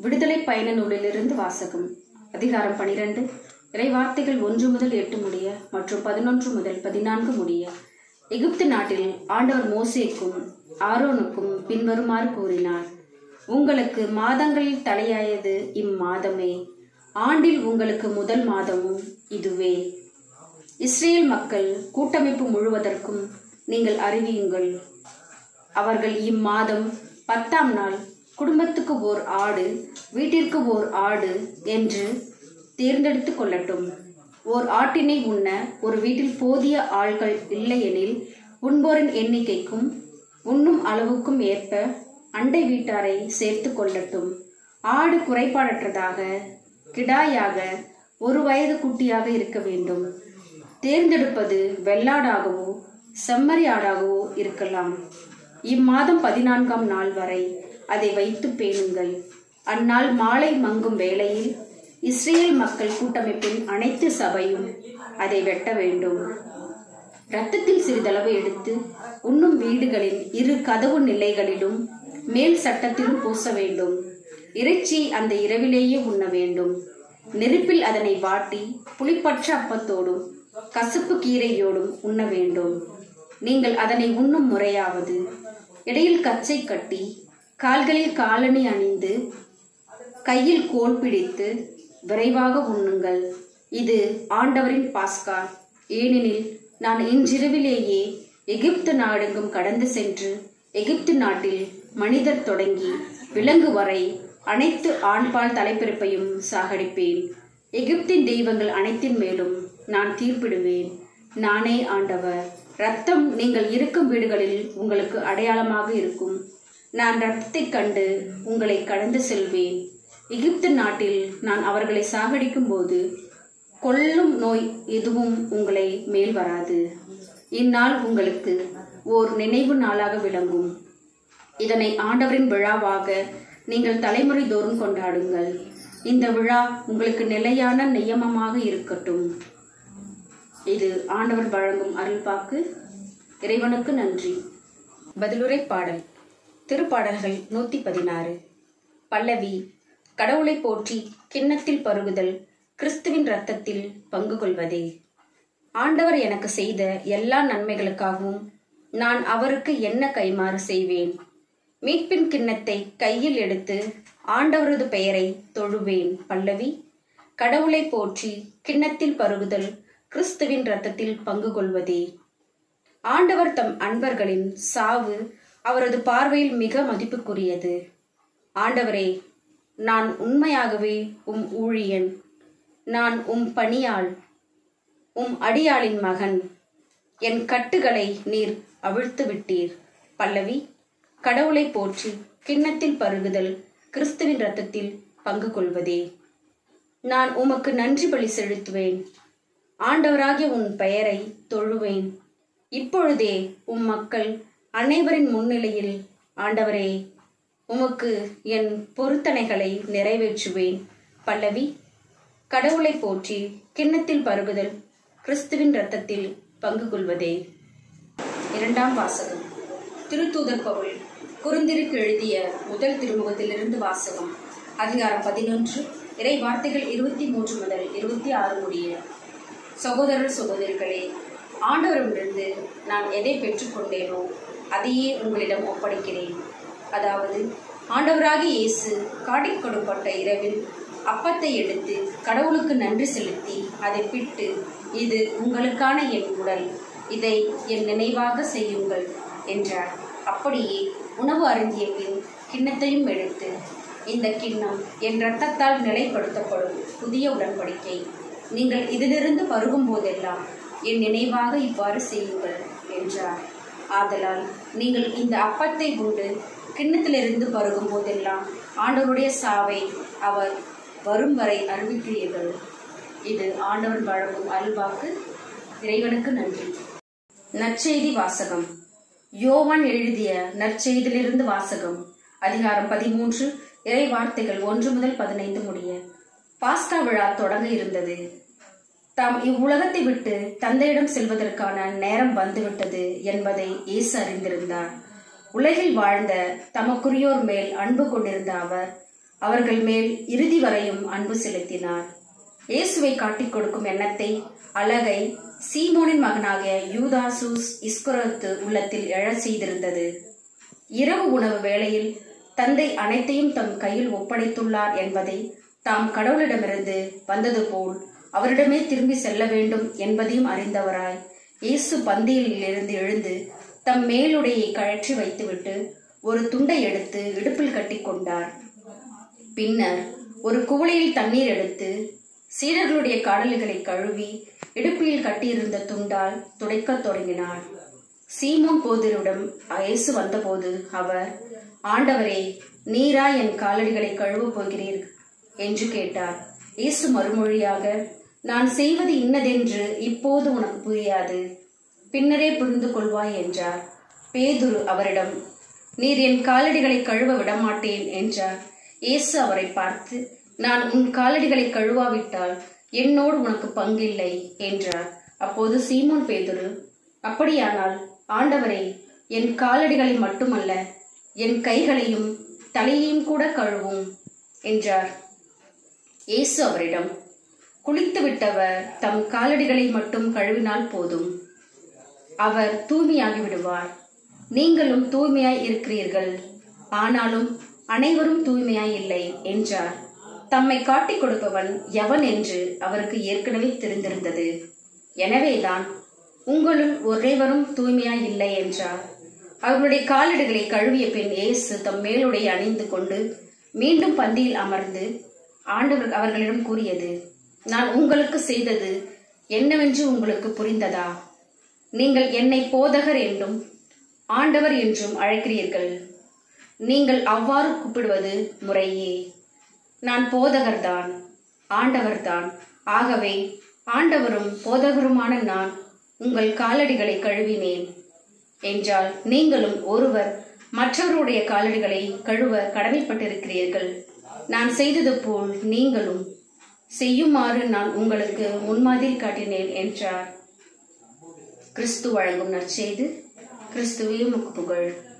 விடுதலை பயண நூலிலிருந்து வாசகம் அதிகாரம் பனிரெண்டு இறைவார்த்தைகள் ஒன்று முதல் எட்டு முடிய மற்றும் பதினொன்று முதல் பதினான்கு முடிய எகிப்து நாட்டில் ஆண்டவர் மோசேக்கும் ஆரோனுக்கும் பின்வருமாறு கூறினார் உங்களுக்கு மாதங்களில் தலையாயது இம்மாதமே ஆண்டில் உங்களுக்கு முதல் மாதமும் இதுவே இஸ்ரேல் மக்கள் கூட்டமைப்பு முழுவதற்கும் நீங்கள் அறிவியுங்கள் அவர்கள் இம்மாதம் பத்தாம் நாள் குடும்பத்துக்கு ஓர் ஆடு வீட்டிற்கு ஓர் ஆடு என்று தேர்ந்தெடுத்து கொள்ளட்டும் ஓர் ஆட்டினை உண்ண ஒரு வீட்டில் போதிய ஆள்கள் இல்லையெனில் உண்போரின் எண்ணிக்கைக்கும் உண்ணும் அளவுக்கும் ஏற்ப அண்டை வீட்டாரை சேர்த்து கொள்ளட்டும் ஆடு குறைபாடற்றதாக கிடாயாக ஒரு வயது குட்டியாக இருக்க வேண்டும் தேர்ந்தெடுப்பது வெள்ளாடாகவோ செம்மறி ஆடாகவோ இருக்கலாம் இம்மாதம் பதினான்காம் நாள் வரை அதை வைத்து பேணுங்கள் அந்நாள் மாலை மங்கும் வேளையில் இஸ்ரேல் மக்கள் கூட்டமைப்பின் அனைத்து சபையும் அதை வெட்ட வேண்டும் இரத்தத்தில் சிறிதளவு எடுத்து உண்ணும் வீடுகளின் இரு கதவு நிலைகளிலும் மேல் சட்டத்திலும் பூச வேண்டும் இறைச்சி அந்த இரவிலேயே உண்ண வேண்டும் நெருப்பில் அதனை வாட்டி புளிப்பற்ற அப்பத்தோடும் கசப்பு கீரையோடும் உண்ண வேண்டும் நீங்கள் அதனை உண்ணும் முறையாவது இடையில் கச்சை கட்டி கால்களில் காலணி அணிந்து கையில் கோல் பிடித்து விரைவாக உண்ணுங்கள் இது ஆண்டவரின் பாஸ்கா ஏனெனில் நான் இன்றிரவிலேயே எகிப்து நாடெங்கும் கடந்து சென்று எகிப்து நாட்டில் மனிதர் தொடங்கி விலங்கு வரை அனைத்து ஆண்பால் தலைப்பிறப்பையும் சாகடிப்பேன் எகிப்தின் தெய்வங்கள் அனைத்தின் மேலும் நான் தீர்ப்பிடுவேன் நானே ஆண்டவர் ரத்தம் நீங்கள் இருக்கும் வீடுகளில் உங்களுக்கு அடையாளமாக இருக்கும் நான் ரத்தத்தைக் கண்டு உங்களை கடந்து செல்வேன் எகிப்து நாட்டில் நான் அவர்களை சாகடிக்கும் போது கொல்லும் நோய் எதுவும் உங்களை மேல் வராது இந்நாள் உங்களுக்கு ஓர் நினைவு நாளாக விளங்கும் இதனை ஆண்டவரின் விழாவாக நீங்கள் தலைமுறை தோறும் கொண்டாடுங்கள் இந்த விழா உங்களுக்கு நிலையான நியமமாக இருக்கட்டும் இது ஆண்டவர் வழங்கும் அருள்பாக்கு இறைவனுக்கு நன்றி பதிலுரை பாடல் திருப்பாடல்கள் நூத்தி பதினாறு பல்லவி கடவுளை போற்றி கிண்ணத்தில் பருகுதல் கிறிஸ்துவின் இரத்தத்தில் பங்கு கொள்வதே ஆண்டவர் எனக்கு செய்த எல்லா நன்மைகளுக்காகவும் நான் அவருக்கு என்ன கைமாறு செய்வேன் மீட்பின் கிண்ணத்தை கையில் எடுத்து ஆண்டவரது பெயரை தொழுவேன் பல்லவி கடவுளை போற்றி கிண்ணத்தில் பருகுதல் கிறிஸ்துவின் இரத்தத்தில் பங்கு கொள்வதே ஆண்டவர் தம் அன்பர்களின் சாவு அவரது பார்வையில் மிக மதிப்புக்குரியது ஆண்டவரே நான் உண்மையாகவே உம் ஊழியன் நான் உம் பணியாள் உம் அடியாளின் மகன் என் கட்டுகளை நீர் அவிழ்த்து விட்டீர் பல்லவி கடவுளை போற்றி கிண்ணத்தில் பருகுதல் கிறிஸ்துவின் இரத்தத்தில் பங்கு கொள்வதே நான் உமக்கு நன்றி பலி செலுத்துவேன் ஆண்டவராகிய உன் பெயரை தொழுவேன் இப்பொழுதே உம் மக்கள் அனைவரின் முன்னிலையில் ஆண்டவரே உமக்கு என் பொருத்தனைகளை நிறைவேற்றுவேன் பல்லவி கடவுளை போற்றி கிண்ணத்தில் பருகுதல் கிறிஸ்துவின் இரத்தத்தில் பங்கு கொள்வதே இரண்டாம் வாசகம் திருத்தூதர் பவுல் குறுந்திருக்கு எழுதிய முதல் திருமுகத்திலிருந்து வாசகம் அதிகாரம் பதினொன்று இறை வார்த்தைகள் இருபத்தி மூன்று முதல் இருபத்தி ஆறு முடிய சகோதரர் சகோதரிகளே ஆண்டவரிடமிருந்து நான் எதை பெற்றுக்கொண்டேனோ அதையே உங்களிடம் ஒப்படைக்கிறேன் அதாவது ஆண்டவராக இயேசு காட்டிக் கொடுப்பட்ட இரவில் அப்பத்தை எடுத்து கடவுளுக்கு நன்றி செலுத்தி அதை பிட்டு இது உங்களுக்கான என் உடல் இதை என் நினைவாக செய்யுங்கள் என்றார் அப்படியே உணவு அருந்திய பின் கிண்ணத்தையும் எடுத்து இந்த கிண்ணம் என் இரத்தத்தால் நிலைப்படுத்தப்படும் புதிய உடன்படிக்கை நீங்கள் இதிலிருந்து பருகும் போதெல்லாம் என் நினைவாக இவ்வாறு செய்யுங்கள் என்றார் ஆதலால் நீங்கள் இந்த அப்பத்தை உண்டு கிண்ணத்திலிருந்து பருகும் போதெல்லாம் ஆண்டவருடைய சாவை அவர் வரும் வரை அறிவிக்கிறீர்கள் இது ஆண்டவர் வழங்கும் அல்வாக்கு இறைவனுக்கு நன்றி நற்செய்தி வாசகம் யோவான் எழுதிய நற்செய்தியிலிருந்து வாசகம் அதிகாரம் பதிமூன்று இறை வார்த்தைகள் ஒன்று முதல் பதினைந்து முடிய பாஸ்கா விழா தொடங்க இருந்தது தாம் இவ்வுலகத்தை விட்டு தந்தையிடம் செல்வதற்கான நேரம் வந்துவிட்டது என்பதை இயேசு அறிந்திருந்தார் உலகில் வாழ்ந்த தமக்குரியோர் மேல் அன்பு கொண்டிருந்த அவர் அவர்கள் மேல் இறுதி வரையும் அன்பு செலுத்தினார் இயேசுவை காட்டிக் கொடுக்கும் எண்ணத்தை அழகை சீமோனின் மகனாகிய யூதாசூஸ் இஸ்கரோத்து உள்ளத்தில் எழச் செய்திருந்தது இரவு உணவு வேளையில் தந்தை அனைத்தையும் தம் கையில் ஒப்படைத்துள்ளார் என்பதை தாம் கடவுளிடமிருந்து வந்தது போல் அவரிடமே திரும்பி செல்ல வேண்டும் என்பதையும் அறிந்தவராய் இயேசு பந்தியில் இருந்து எழுந்து தம் மேலுடையை கழற்றி வைத்துவிட்டு ஒரு துண்டை எடுத்து இடுப்பில் கட்டிக்கொண்டார் பின்னர் ஒரு குவளையில் தண்ணீர் எடுத்து சீடர்களுடைய காடல்களை கழுவி இடுப்பில் கட்டியிருந்த துண்டால் துடைக்கத் தொடங்கினார் சீமோன் போதரிடம் இயேசு வந்தபோது அவர் ஆண்டவரே நீரா என் காலடிகளை கழுவப் போகிறீர் என்று கேட்டார் இயேசு மறுமொழியாக நான் செய்வது இன்னதென்று இப்போது உனக்கு புரியாது பின்னரே புரிந்து கொள்வாய் என்றார் பேதுரு அவரிடம் நீர் என் காலடிகளை கழுவ விடமாட்டேன் என்றார் இயேசு அவரை பார்த்து நான் உன் காலடிகளை கழுவாவிட்டால் என்னோடு உனக்கு பங்கில்லை என்றார் அப்போது சீமோன் பேதுரு அப்படியானால் ஆண்டவரே என் காலடிகளை மட்டுமல்ல என் கைகளையும் தலையையும் கூட கழுவும் என்றார் இயேசு அவரிடம் குளித்து விட்டவர் தம் காலடிகளை மட்டும் கழுவினால் போதும் அவர் தூய்மையாகி விடுவார் நீங்களும் தூய்மையாய் இருக்கிறீர்கள் ஆனாலும் அனைவரும் தூய்மையாய் இல்லை என்றார் தம்மை காட்டிக் கொடுப்பவன் எவன் என்று அவருக்கு ஏற்கனவே தெரிந்திருந்தது எனவேதான் உங்களுள் ஒரேவரும் தூய்மையாய் இல்லை என்றார் அவர்களுடைய காலடிகளை கழுவிய பின் இயேசு தம் மேலுடைய அணிந்து கொண்டு மீண்டும் பந்தியில் அமர்ந்து ஆண்டவர் அவர்களிடம் கூறியது நான் உங்களுக்கு செய்தது என்னவென்று உங்களுக்கு புரிந்ததா நீங்கள் என்னை போதகர் என்றும் ஆண்டவர் என்றும் அழைக்கிறீர்கள் நீங்கள் அவ்வாறு கூப்பிடுவது முறையே நான் போதகர்தான் ஆண்டவர்தான் ஆகவே ஆண்டவரும் போதகருமான நான் உங்கள் காலடிகளை கழுவினேன் என்றால் நீங்களும் ஒருவர் மற்றவருடைய காலடிகளை கழுவ கடமைப்பட்டிருக்கிறீர்கள் நான் செய்தது போல் நீங்களும் செய்யுமாறு நான் உங்களுக்கு முன்மாதிரி காட்டினேன் என்றார் கிறிஸ்து வழங்கும் நற்செய்து கிறிஸ்துவையும் புகழ்